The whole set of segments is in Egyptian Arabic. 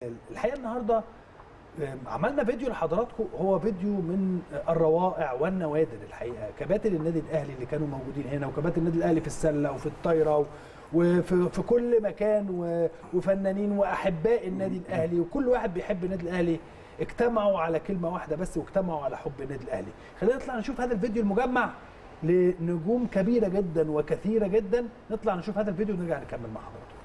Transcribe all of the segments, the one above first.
الحقيقه النهارده عملنا فيديو لحضراتكم هو فيديو من الروائع والنوادر الحقيقه كباتن النادي الاهلي اللي كانوا موجودين هنا وكباتن النادي الاهلي في السله وفي الطايره وفي في كل مكان وفنانين واحباء النادي الاهلي وكل واحد بيحب النادي الاهلي اجتمعوا على كلمه واحده بس واجتمعوا على حب النادي الاهلي خلينا نطلع نشوف هذا الفيديو المجمع لنجوم كبيره جدا وكثيره جدا نطلع نشوف هذا الفيديو ونرجع نكمل مع حضراتكم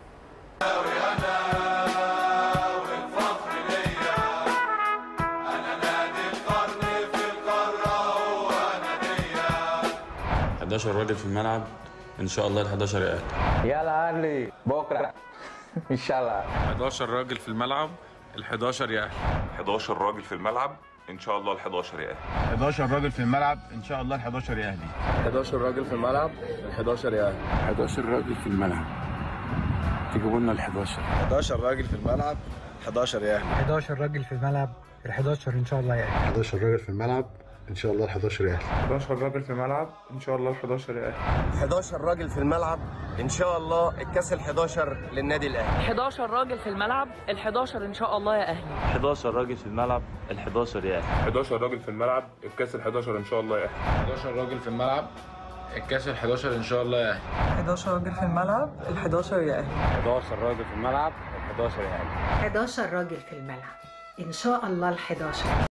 ال 11 راجل في الملعب ان شاء الله ال 11 يا اهلي يلا اهلي بكره ان شاء الله 11 راجل في الملعب ال 11 يا اهلي 11 راجل في الملعب ان شاء الله ال 11 يا اهلي 11 راجل في الملعب ان شاء الله ال 11 يا اهلي 11 راجل في الملعب ال 11 يا اهلي 11 راجل في الملعب تجيبوا لنا ال 11 11 راجل في الملعب 11 يا اهلي 11 راجل في الملعب ال 11 ان شاء الله يعني 11 راجل في الملعب ان شاء الله ال 11 يا اهلي 11 راجل في الملعب ان شاء الله ال 11 يا اهلي 11 راجل في الملعب ان شاء الله الكاس ال 11 للنادي الاهلي 11 راجل في الملعب ال 11 ان شاء الله يا اهلي 11 راجل في الملعب ال 11 يا اهلي 11 راجل في الملعب الكاس ال 11 ان شاء الله يا اهلي 11 راجل في الملعب الكاس ال 11 ان شاء الله يا اهلي 11 راجل في الملعب ال 11 يا اهلي 11 راجل في الملعب ال 11 يا اهلي 11 راجل في الملعب ان شاء الله ال 11